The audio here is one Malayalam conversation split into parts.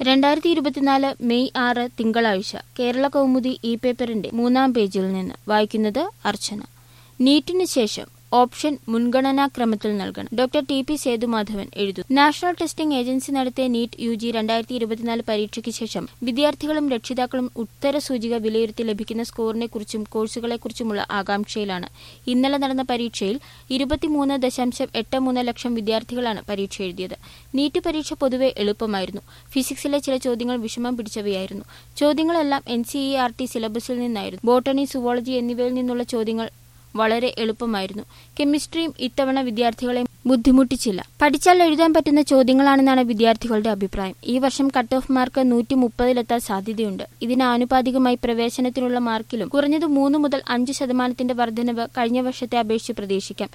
രണ്ടായിരത്തി ഇരുപത്തിനാല് മെയ് ആറ് തിങ്കളാഴ്ച കേരള കൗമുദി ഇ പേപ്പറിന്റെ മൂന്നാം പേജിൽ നിന്ന് വായിക്കുന്നത് അർച്ചന നീറ്റിന് ശേഷം ഓപ്ഷൻ മുൻഗണനാക്രമത്തിൽ നൽകണം ഡോക്ടർ ടി പി സേതുമാധവൻ എഴുതും നാഷണൽ ടെസ്റ്റിംഗ് ഏജൻസി നടത്തിയ നീറ്റ് യു ജി രണ്ടായിരത്തി ഇരുപത്തിനാല് പരീക്ഷയ്ക്ക് ശേഷം വിദ്യാർത്ഥികളും രക്ഷിതാക്കളും ഉത്തര സൂചിക വിലയിരുത്തി ലഭിക്കുന്ന സ്കോറിനെക്കുറിച്ചും കോഴ്സുകളെക്കുറിച്ചുമുള്ള ആകാംക്ഷയിലാണ് ഇന്നലെ നടന്ന പരീക്ഷയിൽ ഇരുപത്തിമൂന്ന് ദശാംശം എട്ട് മൂന്ന് ലക്ഷം വിദ്യാർത്ഥികളാണ് പരീക്ഷ എഴുതിയത് നീറ്റ് പരീക്ഷ പൊതുവെ എളുപ്പമായിരുന്നു ഫിസിക്സിലെ ചില ചോദ്യങ്ങൾ വിഷമം പിടിച്ചവയായിരുന്നു ചോദ്യങ്ങളെല്ലാം N C E R T സിലബസിൽ നിന്നായിരുന്നു ബോട്ടണി സുവോളജി എന്നിവയിൽ നിന്നുള്ള ചോദ്യങ്ങൾ വളരെ എളുപ്പമായിരുന്നു കെമിസ്ട്രിയും ഇത്തവണ വിദ്യാർത്ഥികളെ ബുദ്ധിമുട്ടിച്ചില്ല പഠിച്ചാൽ എഴുതാൻ പറ്റുന്ന ചോദ്യങ്ങളാണെന്നാണ് വിദ്യാർത്ഥികളുടെ അഭിപ്രായം ഈ വർഷം കട്ട് ഓഫ് മാർക്ക് നൂറ്റി മുപ്പതിലെത്താൻ സാധ്യതയുണ്ട് ഇതിന് ആനുപാതികമായി പ്രവേശനത്തിനുള്ള മാർക്കിലും കുറഞ്ഞത് മൂന്ന് മുതൽ അഞ്ച് ശതമാനത്തിന്റെ വർധനവ് കഴിഞ്ഞ വർഷത്തെ അപേക്ഷിച്ച് പ്രതീക്ഷിക്കാം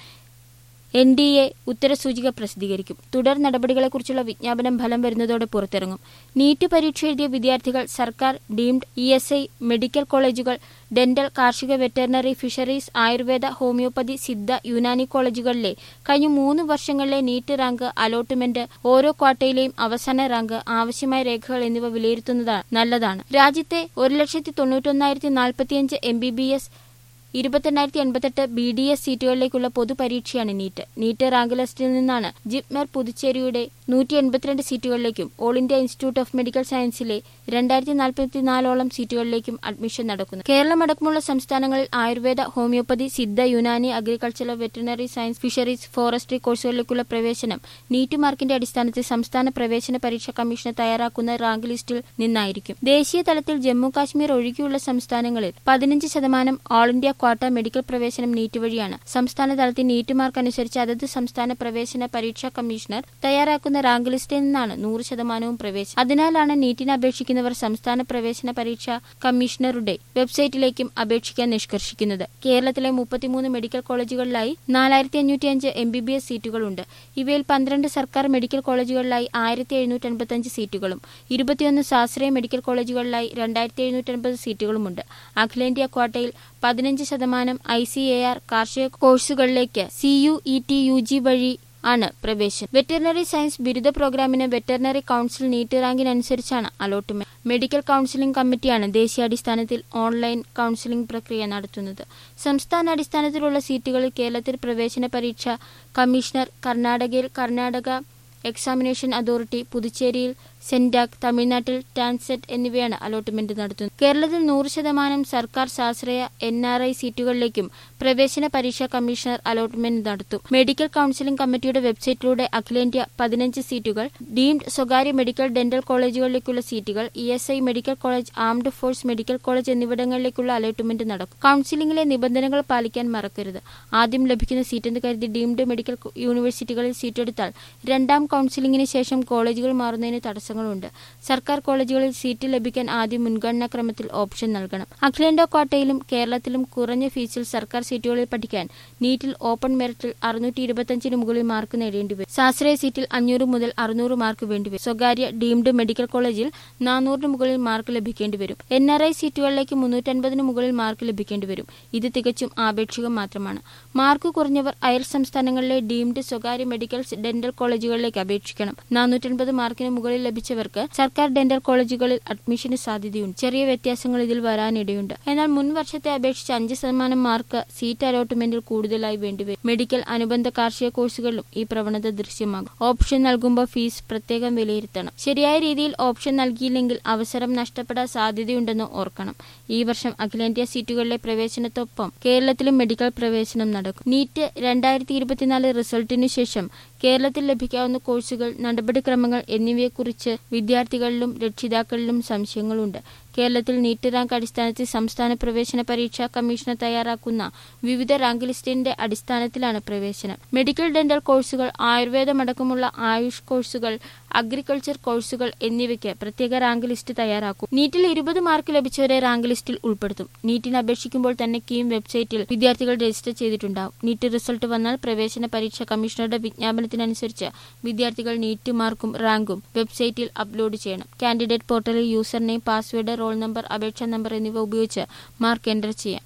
എൻ ഡി എ ഉത്തരസൂചിക പ്രസിദ്ധീകരിക്കും തുടർ നടപടികളെക്കുറിച്ചുള്ള വിജ്ഞാപനം ഫലം വരുന്നതോടെ പുറത്തിറങ്ങും നീറ്റ് പരീക്ഷ എഴുതിയ വിദ്യാർത്ഥികൾ സർക്കാർ deemed E S I medical കോളേജുകൾ ഡെന്റൽ കാർഷിക veterinary fisheries Ayurveda homeopathy Siddha Unani കോളേജുകളിലെ കഴിഞ്ഞ മൂന്ന് വർഷങ്ങളിലെ നീറ്റ് റാങ്ക് അലോട്ട്മെന്റ് ഓരോ ക്വാർട്ടയിലെയും അവസാന റാങ്ക് ആവശ്യമായ രേഖകൾ എന്നിവ വിലയിരുത്തുന്നത് നല്ലതാണ് രാജ്യത്തെ ഒരു ലക്ഷത്തി തൊണ്ണൂറ്റൊന്നായിരത്തി നാൽപ്പത്തിയഞ്ച് എം ബി ബി എസ് ഇരുപത്തെണ്ണായിരത്തി എൺപത്തെട്ട് ബി ഡി എസ് സീറ്റുകളിലേക്കുള്ള പൊതുപരീക്ഷയാണ് നീറ്റ് നീറ്റ് റാങ്ക് ലിസ്റ്റിൽ നിന്നാണ് ജിപ്മർ പുതുച്ചേരിയുടെ നൂറ്റി എൺപത്തിരണ്ട് സീറ്റുകളിലേക്കും all India institute of medical സയൻസിലെ രണ്ടായിരത്തി നാൽപ്പത്തിനാലോളം സീറ്റുകളിലേക്കും അഡ്മിഷൻ നടക്കുന്നത് കേരളമടക്കമുള്ള സംസ്ഥാനങ്ങളിൽ Ayurveda homeopathy Siddha Unani agricultural veterinary science fisheries forestry കോഴ്സുകളിലേക്കുള്ള പ്രവേശനം നീറ്റ് മാർക്കിന്റെ അടിസ്ഥാനത്തിൽ സംസ്ഥാന പ്രവേശന പരീക്ഷാ കമ്മീഷൻ തയ്യാറാക്കുന്ന റാങ്ക് ലിസ്റ്റിൽ നിന്നായിരിക്കും ദേശീയ തലത്തിൽ ജമ്മു കാശ്മീർ ഒഴികെയുള്ള സംസ്ഥാനങ്ങളിൽ പതിനഞ്ച് ശതമാനം ഓൾ ഇന്ത്യ ക്വാട്ട മെഡിക്കൽ പ്രവേശനം നീറ്റ് വഴിയാണ് സംസ്ഥാന തലത്തിൽ നീറ്റ് മാർക്ക് അനുസരിച്ച് അതത് സംസ്ഥാന പ്രവേശന പരീക്ഷാ കമ്മീഷണർ തയ്യാറാക്കുന്ന റാങ്ക് ലിസ്റ്റിൽ നിന്നാണ് നൂറ് ശതമാനവും പ്രവേശനം അതിനാലാണ് നീറ്റിന് അപേക്ഷിക്കുന്നവർ സംസ്ഥാന പ്രവേശന പരീക്ഷാ കമ്മീഷണറുടെ വെബ്സൈറ്റിലേക്കും അപേക്ഷിക്കാൻ നിഷ്കർഷിക്കുന്നത് കേരളത്തിലെ മുപ്പത്തിമൂന്ന് മെഡിക്കൽ കോളേജുകളിലായി നാലായിരത്തി അഞ്ഞൂറ്റിയഞ്ച് എം ബി ബി എസ് സീറ്റുകളുണ്ട് ഇവയിൽ പന്ത്രണ്ട് സർക്കാർ മെഡിക്കൽ കോളേജുകളിലായി ആയിരത്തി എഴുന്നൂറ്റി അൻപത്തഞ്ച് സീറ്റുകളും ഇരുപത്തിയൊന്ന് സ്വാശ്രയ മെഡിക്കൽ കോളേജുകളിലായി രണ്ടായിരത്തി എഴുന്നൂറ്റൻപത് സീറ്റുകളുമുണ്ട് അഖിലേന്ത്യാ ക്വാട്ടയിൽ പതിനഞ്ച് ശതമാനം ഐ സി എ ആർ കാർഷിക കോഴ്സുകളിലേക്ക് C U E T U G വഴി ആണ് പ്രവേശനം വെറ്ററിനറി സയൻസ് ബിരുദ പ്രോഗ്രാമിന് വെറ്ററിനറി കൌൺസിൽ നീറ്റ് റാങ്കിനനുസരിച്ചാണ് അലോട്ട്മെന്റ് മെഡിക്കൽ കൌൺസിലിംഗ് കമ്മിറ്റിയാണ് ദേശീയാടിസ്ഥാനത്തിൽ ഓൺലൈൻ കൌൺസിലിംഗ് പ്രക്രിയ നടത്തുന്നത് സംസ്ഥാന അടിസ്ഥാനത്തിലുള്ള സീറ്റുകളിൽ കേരളത്തിൽ പ്രവേശന പരീക്ഷ കമ്മീഷണർ കർണാടകയിൽ കർണാടക എക്സാമിനേഷൻ അതോറിറ്റി പുതുച്ചേരിയിൽ സെന്റാക് തമിഴ്നാട്ടിൽ ടാൻസെറ്റ് എന്നിവയാണ് അലോട്ട്മെന്റ് നടത്തുന്നത് കേരളത്തിൽ നൂറ് ശതമാനം സർക്കാർ സ്വാശ്രയ എൻ ആർ ഐ സീറ്റുകളിലേക്കും പ്രവേശന പരീക്ഷാ കമ്മീഷണർ അലോട്ട്മെന്റ് നടത്തും മെഡിക്കൽ കൌൺസിലിംഗ് കമ്മിറ്റിയുടെ വെബ്സൈറ്റിലൂടെ അഖിലേന്ത്യ പതിനഞ്ച് സീറ്റുകൾ ഡീംഡ് സ്വകാര്യ മെഡിക്കൽ ഡെന്റൽ കോളേജുകളിലേക്കുള്ള സീറ്റുകൾ E S I medical college armed force medical college എന്നിവിടങ്ങളിലേക്കുള്ള അലോട്ട്മെന്റ് നടക്കും കൌൺസിലിംഗിലെ നിബന്ധനകൾ പാലിക്കാൻ മറക്കരുത് ആദ്യം ലഭിക്കുന്ന സീറ്റെന്ന് കരുതി ഡീംഡ് മെഡിക്കൽ യൂണിവേഴ്സിറ്റികളിൽ സീറ്റെടുത്താൽ രണ്ടാം കൌൺസിലിംഗിന് ശേഷം കോളേജുകൾ മാറുന്നതിന് തടസ്സങ്ങളുണ്ട് സർക്കാർ കോളേജുകളിൽ സീറ്റ് ലഭിക്കാൻ ആദ്യം മുൻഗണനാ ക്രമത്തിൽ ഓപ്ഷൻ നൽകണം അഖിലേന്ത്യാ ക്വാട്ടയിലും കേരളത്തിലും കുറഞ്ഞ ഫീസിൽ സർക്കാർ സീറ്റുകളിൽ പഠിക്കാൻ നീറ്റിൽ ഓപ്പൺ മെറിറ്റിൽ അറുന്നൂറ്റി ഇരുപത്തിയഞ്ചിന് മുകളിൽ മാർക്ക് നേടേണ്ടി വരും സാശ്രയ സീറ്റിൽ അഞ്ഞൂറ് മുതൽ അറുന്നൂറ് മാർക്ക് വേണ്ടിവരും സ്വകാര്യ ഡീംഡ് മെഡിക്കൽ കോളേജിൽ നാനൂറിന് മുകളിൽ മാർക്ക് ലഭിക്കേണ്ടി വരും എൻ ആർ ഐ സീറ്റുകളിലേക്ക് മുന്നൂറ്റൻപതിന് മുകളിൽ മാർക്ക് ലഭിക്കേണ്ടി വരും ഇത് തികച്ചും ആപേക്ഷികം മാത്രമാണ് മാർക്ക് കുറഞ്ഞവർ അയൽ സംസ്ഥാനങ്ങളിലെ ഡീംഡ് സ്വകാര്യ മെഡിക്കൽ ഡെന്റൽ കോളേജുകളിലേക്ക് അപേക്ഷിക്കണം നാനൂറ്റൻപത് മാർക്കിന് മുകളിൽ ലഭിച്ചവർക്ക് സർക്കാർ ഡെന്റൽ കോളേജുകളിൽ അഡ്മിഷന് സാധ്യതയുണ്ട് ചെറിയ വ്യത്യാസങ്ങൾ ഇതിൽ വരാനിടയുണ്ട് എന്നാൽ മുൻ വർഷത്തെ അപേക്ഷിച്ച് അഞ്ച് ശതമാനം മാർക്ക് സീറ്റ് അലോട്ട്മെന്റിൽ കൂടുതലായി വേണ്ടിവരും മെഡിക്കൽ അനുബന്ധ കാർഷിക കോഴ്സുകളിലും ഈ പ്രവണത ദൃശ്യമാകും ഓപ്ഷൻ നൽകുമ്പോൾ ഫീസ് പ്രത്യേകം വിലയിരുത്തണം ശരിയായ രീതിയിൽ ഓപ്ഷൻ നൽകിയില്ലെങ്കിൽ അവസരം നഷ്ടപ്പെടാൻ സാധ്യതയുണ്ടെന്ന് ഓർക്കണം ഈ വർഷം അഖിലേന്ത്യാ സീറ്റുകളിലെ പ്രവേശനത്തൊപ്പം കേരളത്തിലും മെഡിക്കൽ പ്രവേശനം നടക്കും നീറ്റ് രണ്ടായിരത്തി ഇരുപത്തിനാല് റിസൾട്ടിനു ശേഷം കേരളത്തിൽ ലഭിക്കാവുന്ന കോഴ്സുകൾ നടപടിക്രമങ്ങൾ എന്നിവയെക്കുറിച്ച് വിദ്യാർത്ഥികളിലും രക്ഷിതാക്കളിലും സംശയങ്ങളുണ്ട് കേരളത്തിൽ നീറ്റ് റാങ്ക് അടിസ്ഥാനത്തിൽ സംസ്ഥാന പ്രവേശന പരീക്ഷാ കമ്മീഷണർ തയ്യാറാക്കുന്ന വിവിധ റാങ്ക് ലിസ്റ്റിന്റെ അടിസ്ഥാനത്തിലാണ് പ്രവേശനം മെഡിക്കൽ ഡെന്റൽ കോഴ്സുകൾ ആയുർവേദമടക്കമുള്ള ആയുഷ് കോഴ്സുകൾ അഗ്രികൾച്ചർ കോഴ്സുകൾ എന്നിവയ്ക്ക് പ്രത്യേക റാങ്ക് ലിസ്റ്റ് തയ്യാറാക്കും നീറ്റിൽ ഇരുപത് മാർക്ക് ലഭിച്ചവരെ റാങ്ക് ലിസ്റ്റിൽ ഉൾപ്പെടുത്തും നീറ്റിന് അപേക്ഷിക്കുമ്പോൾ തന്നെ കീം വെബ്സൈറ്റിൽ വിദ്യാർത്ഥികൾ രജിസ്റ്റർ ചെയ്തിട്ടുണ്ടാവും നീറ്റ് റിസൾട്ട് വന്നാൽ പ്രവേശന പരീക്ഷാ കമ്മീഷണറുടെ വിജ്ഞാപനത്തിനനുസരിച്ച് വിദ്യാർത്ഥികൾ നീറ്റ് മാർക്കും റാങ്കും വെബ്സൈറ്റിൽ അപ്ലോഡ് ചെയ്യണം കാൻഡിഡേറ്റ് പോർട്ടലിൽ user name password roll number അപേക്ഷാ നമ്പർ എന്നിവ ഉപയോഗിച്ച് മാർക്ക് എൻ്റർ ചെയ്യാം